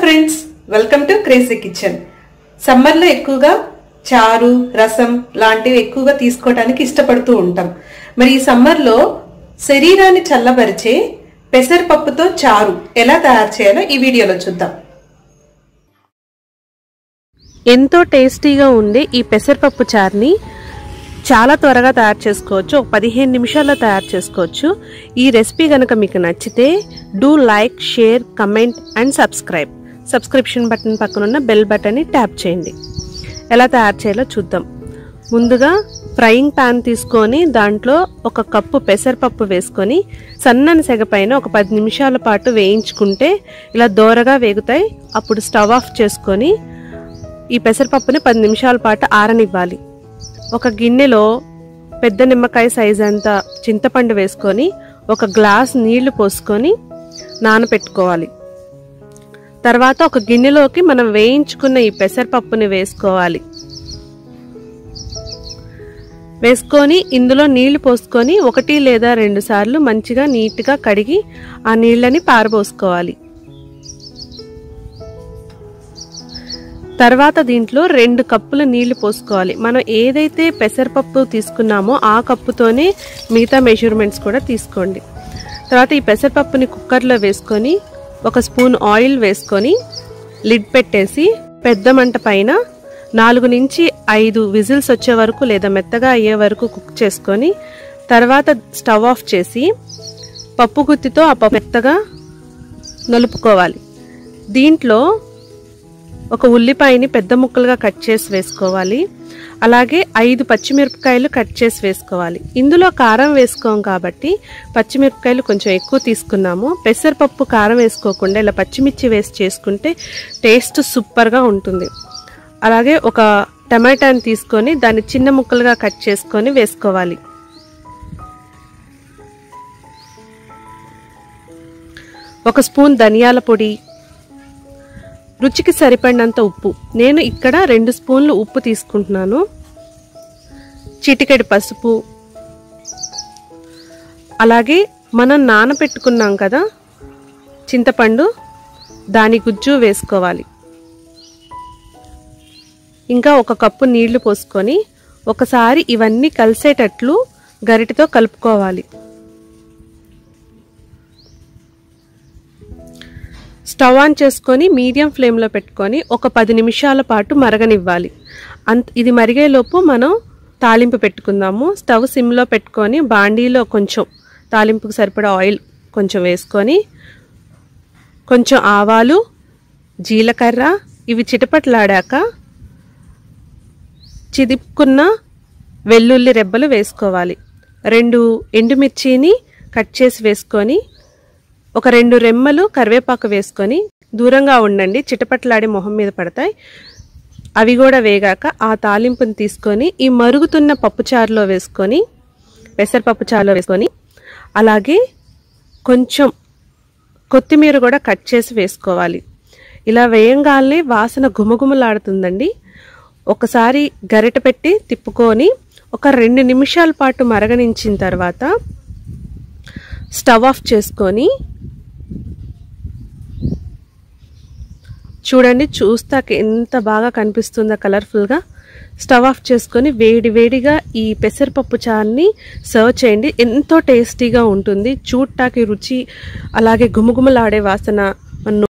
friends welcome to crazy kitchen సమ్మర్లో ఎక్కువగా చారు రసం లాంటివి ఎక్కువగా తీసుకోవడానికి ఇష్టపడుతూ ఉంటాం మరి ఈ సమ్మర్లో శరీరాన్ని చల్లబరిచే పెసరపప్పుతో చారు ఎలా తయారు చేయాలో ఈ వీడియోలో చూద్దాం ఎంతో టేస్టీగా ఉండే ఈ పెసరపప్పు చారుని చాలా త్వరగా తయారు చేసుకోవచ్చు ఒక పదిహేను నిమిషాల్లో తయారు చేసుకోవచ్చు ఈ రెసిపీ కనుక మీకు నచ్చితే do like share comment and subscribe subscription button పక్కన ఉన్న బెల్ బటన్ని ట్యాప్ చేయండి ఎలా తయారు చేయాలో చూద్దాం ముందుగా ఫ్రైయింగ్ పాన్ తీసుకొని దాంట్లో ఒక కప్పు పెసరపప్పు వేసుకొని సన్నని సెగ పైన ఒక పది నిమిషాల పాటు వేయించుకుంటే ఇలా దోరగా వేగుతాయి అప్పుడు స్టవ్ ఆఫ్ చేసుకొని ఈ పెసరపప్పుని పది నిమిషాల పాటు ఆరనివ్వాలి ఒక గిన్నెలో పెద్ద నిమ్మకాయ సైజ్ అంత చింతపండు వేసుకొని ఒక గ్లాస్ నీళ్లు పోసుకొని నానపెట్టుకోవాలి తర్వాత ఒక గిన్నెలోకి మనం వేయించుకున్న ఈ పెసరపప్పుని వేసుకోవాలి వేసుకొని ఇందులో నీళ్లు పోసుకొని ఒకటి లేదా రెండు సార్లు మంచిగా నీట్గా కడిగి ఆ నీళ్ళని పారబోసుకోవాలి తర్వాత దీంట్లో రెండు కప్పుల నీళ్లు పోసుకోవాలి మనం ఏదైతే పెసరపప్పు తీసుకున్నామో ఆ కప్పుతోనే మిగతా మెజర్మెంట్స్ కూడా తీసుకోండి తర్వాత ఈ పెసరపప్పుని కుక్కర్లో వేసుకొని ఒక స్పూన్ ఆయిల్ వేసుకొని లిడ్ పెట్టేసి పెద్ద మంట పైన నాలుగు నుంచి ఐదు విజిల్స్ వచ్చే వరకు లేదా మెత్తగా అయ్యే వరకు కుక్ చేసుకొని తర్వాత స్టవ్ ఆఫ్ చేసి పప్పు గుత్తితో ఆ పప్పు మెత్తగా నలుపుకోవాలి దీంట్లో ఒక ఉల్లిపాయని పెద్ద ముక్కలుగా కట్ చేసి వేసుకోవాలి అలాగే ఐదు పచ్చిమిరపకాయలు కట్ చేసి వేసుకోవాలి ఇందులో కారం వేసుకోం కాబట్టి పచ్చిమిరపకాయలు కొంచెం ఎక్కువ తీసుకున్నాము పెసరపప్పు కారం వేసుకోకుండా ఇలా పచ్చిమిర్చి వేసి చేసుకుంటే టేస్ట్ సూపర్గా ఉంటుంది అలాగే ఒక టమాటాని తీసుకొని దాన్ని చిన్న ముక్కలుగా కట్ చేసుకొని వేసుకోవాలి ఒక స్పూన్ ధనియాల పొడి రుచికి సరిపడినంత ఉప్పు నేను ఇక్కడ రెండు స్పూన్లు ఉప్పు తీసుకుంటున్నాను చిటికెడు పసుపు అలాగే మనం నానబెట్టుకున్నాం కదా చింతపండు దాని గుజ్జు వేసుకోవాలి ఇంకా ఒక కప్పు నీళ్లు పోసుకొని ఒకసారి ఇవన్నీ కలిసేటట్లు గరిటితో కలుపుకోవాలి స్టవ్ ఆన్ చేసుకొని మీడియం ఫ్లేమ్లో పెట్టుకొని ఒక పది నిమిషాల పాటు మరగనివ్వాలి అంత ఇది మరిగేలోపు మనం తాలింపు పెట్టుకుందాము స్టవ్ సిమ్లో పెట్టుకొని బాండీలో కొంచెం తాలింపుకు సరిపడా ఆయిల్ కొంచెం వేసుకొని కొంచెం ఆవాలు జీలకర్ర ఇవి చిటపట్లాడాక చిదిపుకున్న వెల్లుల్లి రెబ్బలు వేసుకోవాలి రెండు ఎండుమిర్చిని కట్ చేసి వేసుకొని ఒక రెండు రెమ్మలు కరివేపాకు వేసుకొని దూరంగా ఉండండి చిటపట్లాడి మొహం మీద పడతాయి అవి కూడా వేగాక ఆ తాలింపుని తీసుకొని ఈ మరుగుతున్న పప్పుచారులో వేసుకొని పెసరపప్పు చారులో వేసుకొని అలాగే కొంచెం కొత్తిమీర కూడా కట్ చేసి వేసుకోవాలి ఇలా వేయంగానే వాసన గుమగుమలాడుతుందండి ఒకసారి గరిట పెట్టి తిప్పుకొని ఒక రెండు నిమిషాల పాటు మరగనించిన తర్వాత స్టవ్ ఆఫ్ చేసుకొని చూడండి చూస్తాక ఎంత బాగా కనిపిస్తుందో కలర్ఫుల్గా స్టవ్ ఆఫ్ చేసుకొని వేడి వేడిగా ఈ పెసరపప్పు చారుని సర్వ్ చేయండి ఎంతో టేస్టీగా ఉంటుంది చూడటానికి రుచి అలాగే గుమగుమలాడే వాసన